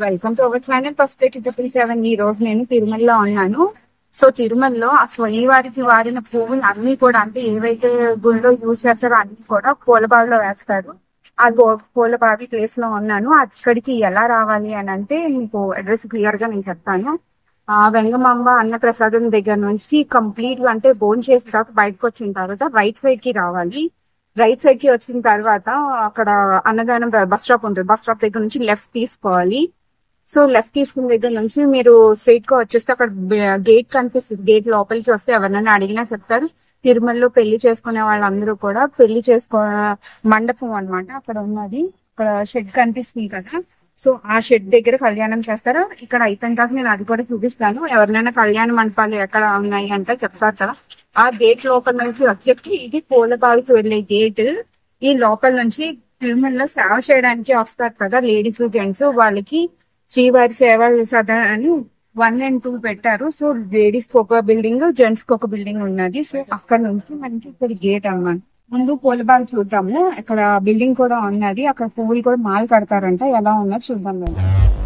Welcome to our channel perspective triple seven ఈ రోజు నేను తిరుమలలో ఉన్నాను సో తిరుమలలో ఆ స్వయంవారికి వాడిన పువ్వులు అన్ని కూడా అంటే ఏవైతే గుళ్ళో యూజ్ చేస్తారో అన్ని కూడా పూలబావిలో వేస్తారు ఆ గో- పూలబావి ప్లేస్ లో ఉన్నాను అక్కడికి ఎలా రావాలి అని అంటే మీకు అడ్రస్ క్లియర్ గా నేను చెప్తాను ఆ వెంగమాంబ అన్న ప్రసాదం దగ్గర నుంచి కంప్లీట్ గా అంటే బోన్ చేసిన తర్వాత బయటకు వచ్చిన తర్వాత రైట్ సైడ్ కి రావాలి రైట్ సైడ్ కి వచ్చిన తర్వాత అక్కడ అన్నదానం బస్ స్టాప్ ఉంటుంది బస్ స్టాప్ దగ్గర నుంచి లెఫ్ట్ తీసుకోవాలి సో లెఫ్ట్ తీసుకున్న దగ్గర నుంచి మీరు స్ట్రైట్ గా వచ్చేస్తే అక్కడ గేట్ కనిపిస్తుంది గేట్ లోపలికి వస్తే ఎవరినైనా అడిగినా చెప్తారు తిరుమలలో పెళ్లి చేసుకునే వాళ్ళందరూ కూడా పెళ్లి చేసుకో మండపం అన్నమాట అక్కడ ఉన్నది అక్కడ షెడ్ కనిపిస్తుంది కదా సో ఆ షెడ్ దగ్గర కళ్యాణం చేస్తారు ఇక్కడ అయిపోయిన తర్వాత నేను అది కూడా చూపిస్తాను ఎవరినైనా కళ్యాణ మండపాలు ఎక్కడ ఉన్నాయి అంటే చెప్తారు కదా ఆ గేట్ లోపల నుంచి వచ్చేసి ఇది పూలబావికి వెళ్లే గేట్ ఈ లోపల నుంచి తిరుమలలో సేవ చేయడానికి వస్తారు కదా లేడీస్ జెంట్స్ వాళ్ళకి శ్రీవారి సేవ సదన్ అని వన్ అండ్ టూ పెట్టారు సో లేడీస్ కి ఒక బిల్డింగ్ జెంట్స్ కి ఒక బిల్డింగ్ ఉన్నది సో అక్కడ నుంచి మనకి ఇక్కడ గేట్ అన్నమాట ముందు పూలబావి చూద్దాము ఇక్కడ బిల్డింగ్ కూడా ఉన్నది అక్కడ పువ్వులు కూడా మాల్ కడతారంట ఎలా ఉన్నది చూద్దాం మేము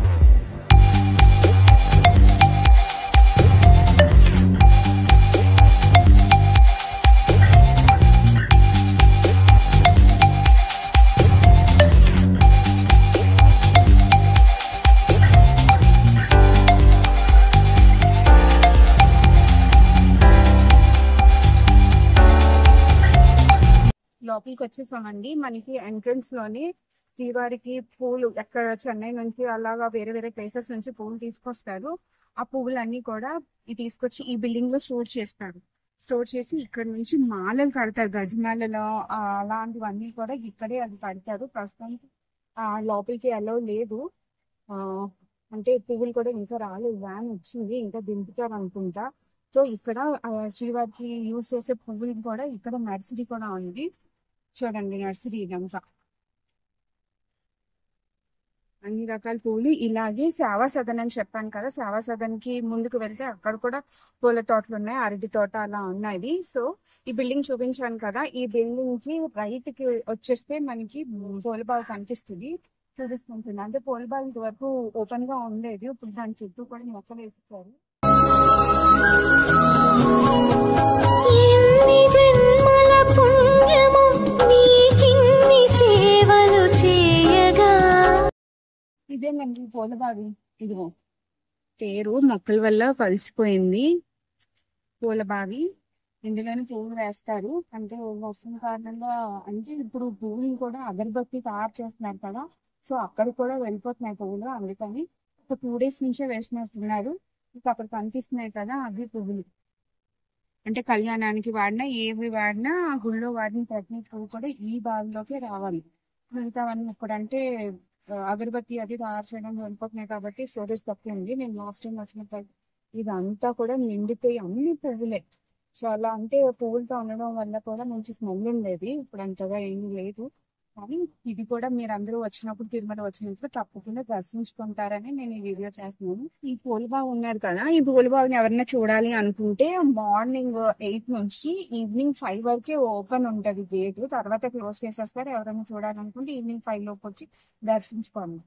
లోపలికి వచ్చేసామండి మనకి ఎంట్రన్స్ లోనే శ్రీవారికి పూలు ఎక్కడ చెన్నై నుంచి అలాగా వేరే వేరే ప్లేసెస్ నుంచి పూలు తీసుకొస్తారు ఆ పువ్వులన్నీ కూడా ఈ తీసుకొచ్చి ఈ బిల్డింగ్ లో స్టోర్ చేస్తారు స్టోర్ చేసి ఇక్కడ నుంచి మాలలు కడతారు గజమాలలో ఆ, అలాంటివన్నీ కూడా ఇక్కడే అది కడతారు ప్రస్తుతానికి ఆ లోపలికి అలో లేదు ఆ అంటే పువ్వులు కూడా ఇంకా రాలేదు వ్యాన్ వచ్చింది ఇంకా దింపుతారు అనుకుంటా సో ఇక్కడ ఆ, శ్రీవారికి యూజ్ చేసే పువ్వులు కూడా ఇక్కడ నర్సరీ కూడా ఉంది చూడండి నర్సరీ ఇదంతా అన్ని రకాల పూలు ఇలాగే సేవా సదన్ అని చెప్పాను కదా సేవా సదన్ కి ముందుకు వెళ్తే అక్కడ కూడా పూల తోటలు ఉన్నాయి అరటి తోట అలా ఉన్నాయి సో ఈ బిల్డింగ్ చూపించాను కదా ఈ బిల్డింగ్ కి రైట్ కి వచ్చేస్తే మనకి పూలబావి కనిపిస్తుంది చూపిస్తుంటుంది అంటే పూలబావి ఇంతవరకు ఓపెన్ గా ఉండేది ఇప్పుడు దాని చుట్టూ కూడా మొక్కలు వేస్తారు ఎన్ని జన్మల పుణ్యము నీకిన్ని సేవలు చేయగా ఇదేనండి పూలబావి ఇదిగో పేరు మొక్కల వల్ల కలిసిపోయింది పూలబావి ఇందులోనే పువ్వులు వేస్తారు అంటే వర్షం కారణంగా అంటే ఇప్పుడు పువ్వులు కూడా అగరబత్తి తయారు చేస్తున్నారు కదా సో అక్కడ కూడా వెళ్ళిపోతున్నాయి పువ్వులు అందుకని ఒక టూ డేస్ నుంచే వేసినట్టున్నారు ఇంకా అక్కడ కనిపిస్తున్నాయి కదా అవి పువ్వులు అంటే కళ్యాణానికి వాడినా ఏవి వాడినా ఆ గుళ్ళో వాడిన ప్రతి పువ్వు కూడా ఈ బావిలోకే రావాలి మిగతావన్నీ ఇప్పుడంటే ఆ, అగరబత్తి అది తయారు చేయడం వెళ్ళిపోతున్నాయి కాబట్టి స్టోరేజ్ తక్కువ ఉంది నేను లాస్ట్ టైం వచ్చినప్పుడు ఇదంతా కూడా నిండిపోయి అన్ని పువ్వులే సో అలా అంటే పువ్వులతో ఉండడం వల్ల కూడా మంచి స్మెల్ ఉండేది ఇప్పుడు అంతగా ఏమీ లేదు కానీ ఇది కూడా మీరు అందరూ వచ్చినప్పుడు తిరుమల వచ్చినప్పుడు తప్పకుండా దర్శించుకుంటారని నేను ఈ వీడియో చేస్తున్నాను ఈ పూలబావి ఉన్నారు కదా ఈ పూలబావిని ఎవరైనా చూడాలి అనుకుంటే మార్నింగ్ ఎయిట్ నుంచి ఈవినింగ్ ఫైవ్ వరకే ఓపెన్ ఉంటది గేట్ తర్వాత క్లోజ్ చేసేస్తారు ఎవరైనా చూడాలనుకుంటే ఈవినింగ్ ఫైవ్ లోపు వచ్చి దర్శించుకోండి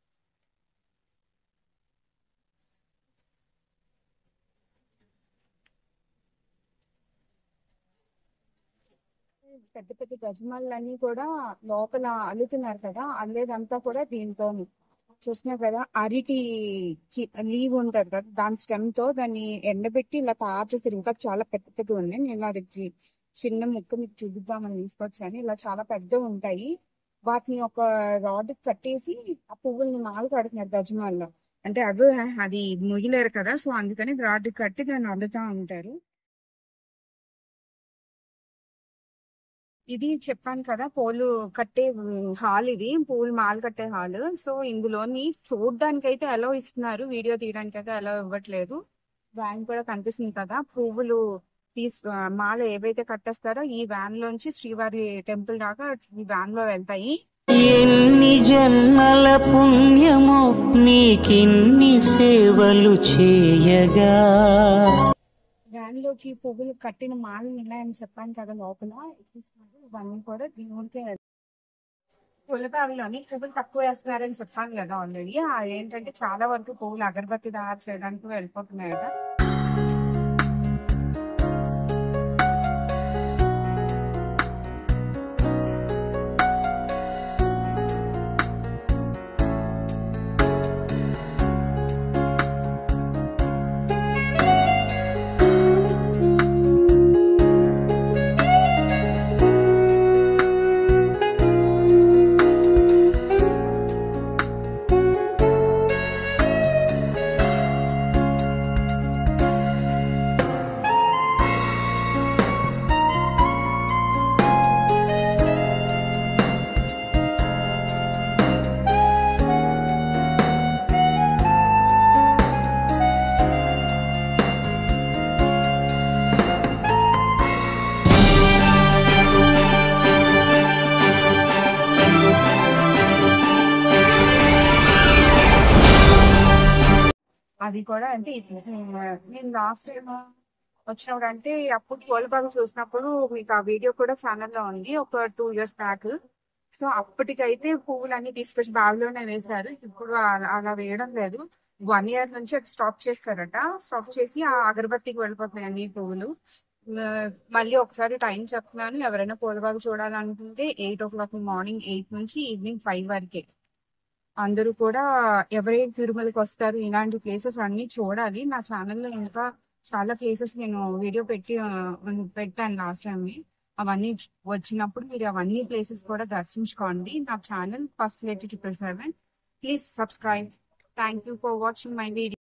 పెద్ద పెద్ద గజమాలన్నీ కూడా లోపల అల్లుతున్నారు కదా అల్లేదంతా కూడా దీంతో చూసినా కదా అరిటి లీవ్ ఉంటది కదా దాని స్టెమ్ తో దాన్ని ఎండబెట్టి ఇలా తయారు చేస్తారు ఇంకా చాలా పెద్ద పెద్ద ఉన్నాయి నేను అది చిన్న ముక్క మీకు చూపిద్దామని తీసుకొచ్చాను ఇలా చాలా పెద్ద ఉంటాయి వాటిని ఒక రాడ్ కట్టేసి ఆ పువ్వుల్ని మాల కడుతున్నారు గజమాల్లో అంటే అవి అది ముగిలేరు కదా సో అందుకని రాడ్ కట్టి దాన్ని అల్లుతా ఉంటారు ఇది చెప్పాను కదా పూలు కట్టే హాల్ ఇది పూలు మాల కట్టే హాల్ సో ఇందులోని చూడడానికి అయితే ఎలా ఇస్తున్నారు వీడియో తీయడానికి అయితే ఎలా ఇవ్వట్లేదు వ్యాన్ కూడా కనిపిస్తుంది కదా పువ్వులు తీసు ఆ, మాల ఏవైతే కట్టేస్తారో ఈ వ్యాన్ లోంచి శ్రీవారి టెంపుల్ దాకా ఈ వ్యాన్ లో వెళ్తాయి ఎన్ని జన్మల పుణ్యమో నీకిన్ని సేవలు చేయగా వ్యాన్ లోకి పువ్వులు కట్టిన మాలలు ఉన్నాయని చెప్పాను కదా లోపల ఎక్కిస్తున్నారు ఇవన్నీ కూడా దేవుడికే వెళ్తాయి. పుల్లబావిలోని పువ్వులు తక్కువ వేస్తున్నారని చెప్పాను కదా ఆల్రెడీ ఏంటంటే చాలా వరకు పువ్వులు అగరబత్తి తయారు చేయడానికి వెళ్ళిపోతున్నాయి కదా అది కూడా అంటే ఇది నేను- నేను లాస్ట్ టైం వచ్చినప్పుడు అంటే అప్పుడు కోలబాగు చూసినప్పుడు మీకు ఆ వీడియో కూడా ఛానల్లో ఉంది ఒక టూ ఇయర్స్ బ్యాక్ సో అప్పటికైతే పువ్వులు అన్ని తీసుకొచ్చి బావిలోనే వేశారు ఇప్పుడు అలా అలా వేయడం లేదు వన్ ఇయర్ నుంచి అది స్టాప్ చేస్తారట స్టాప్ చేసి ఆ అగరబత్తికి వెళ్ళిపోతున్నాయి అన్ని పువ్వులు ఆ, మళ్ళీ ఒకసారి టైం చెప్తున్నాను ఎవరైనా పూలబాగు చూడాలనుకుంటే eight o'clock morning eight నుంచి ఈవినింగ్ ఫైవ్ వరకే అందరూ కూడా ఎవరైతే తిరుమలకి వస్తారు ఇలాంటి ప్లేసెస్ అన్ని చూడాలి నా ఛానల్లో ఇంకా చాలా ప్లేసెస్ నేను వీడియో పెట్టి ఆ, పెట్టాను లాస్ట్ టైం అవన్నీ వచ్చినప్పుడు మీరు అవన్నీ ప్లేసెస్ కూడా దర్శించుకోండి నా channel first eighty triple seven please subscribe thank you for watching my video